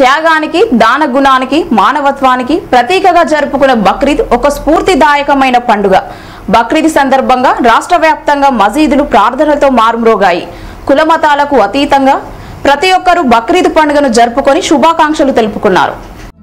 త్యాగానికి దాన గుణానికి మానవత్వానికి ప్రతీకగా జరుపుకునే బక్రీద్ ఒక స్ఫూర్తిదాయకమైన పండుగ బక్రీద్ సందర్భంగా రాష్ట్ర వ్యాప్తంగా మసీదులు ప్రార్థనలతో మారుమ్రోగాయి కులమతాలకు అతీతంగా ప్రతి ఒక్కరూ బక్రీద్ పండుగను జరుపుకొని శుభాకాంక్షలు తెలుపుకున్నారు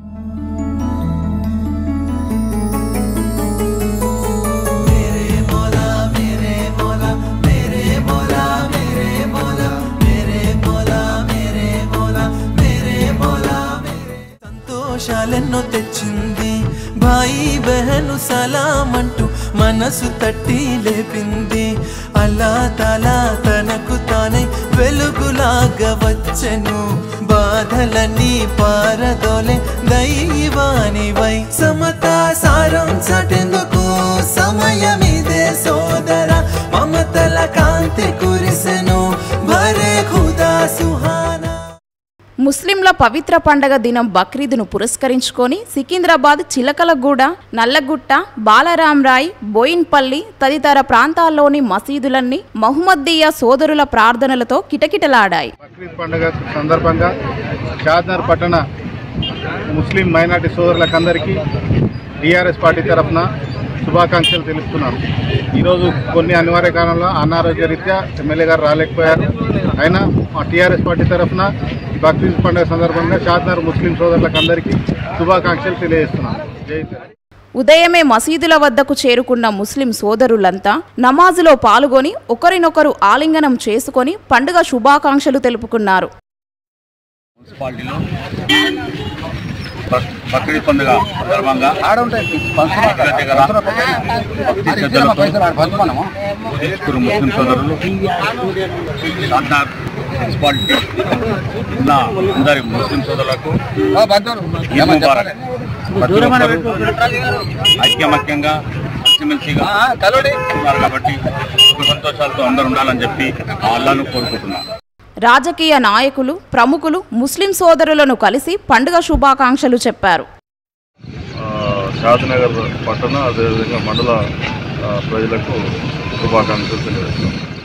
సంతోషాలెన్నో తెచ్చింది భాయి బహను సలాం అంటూ మనసు తట్టి లేపింది అలా తలా తనకు తానే వెలుగులాగా వచ్చెను బాధలన్నీ పారదోలే దైవాని వై సమతా సారం చటెందుకు సమయమిదే సోదర మమతల కాంతి కురిసెను భరే ఖుదా సుహానా ముస్లింల పవిత్ర పండగ దినం బక్రీద్ను పురస్కరించుకొని సికింద్రాబాద్ చిలకలగూడ నల్లగుట్ట బాలరాంరాయ్ బోయిన్పల్లి తదితర ప్రాంతాల్లోని మసీదులన్నీ మహమ్మద్దీయ సోదరుల ప్రార్థనలతో కిటకిటలాడాయి బక్రీద్ పండుగ సందర్భంగా షాద్నగర్ పట్టణ ముస్లిం మైనార్టీ సోదరులకందరికీ టీఆర్ఎస్ పార్టీ తరఫున శుభాకాంక్షలు తెలుపుతున్నాను ఈరోజు కొన్ని అనివార్య కారణంలో అనారోగ్య రీత్యా ఎమ్మెల్యే గారు రాలేకపోయారు అయినా మా టీఆర్ఎస్ పార్టీ తరఫున ఈ బక్రీద్ పండుగ సందర్భంగా షాద్నగర్ ముస్లిం సోదరులకందరికీ శుభాకాంక్షలు తెలియజేస్తున్నాను జై తెలంగాణ. ఉదయమే మసీదుల వద్దకు చేరుకున్న ముస్లిం సోదరులంతా నమాజులో పాల్గొని ఒకరినొకరు ఆలింగనం చేసుకొని పండుగ శుభాకాంక్షలు తెలుపుకున్నారు మున్సిపాలిటీలో బక్- బక్రీద్ పండుగ సందర్భంగా దగ్గర దగ్గర భక్తి శ్రద్ధలతో పూజించుకున్న ముస్లిం సోదరులు షాద్నార్ మున్సిపాలిటీ ఉన్న అందరి ముస్లిం సోదరులకు ఈద్ ముబారక్. ప్రతి ఒక్కరూ ఐక్యమత్యంగా కలిసిమెలిసిగా ఉన్నారు కాబట్టి సుఖ సంతోషాలతో అందరూ ఉండాలని చెప్పి ఆ అల్లాను కోరుకుంటున్నాను రాజకీయ నాయకులు ప్రముఖులు ముస్లిం సోదరులను కలిసి పండుగ శుభాకాంక్షలు చెప్పారు ఆ, షాద్నగర్ పట్టణ అదేవిధంగా మండల ఆ, ప్రజలకు శుభాకాంక్షలు తెలియజేస్తాం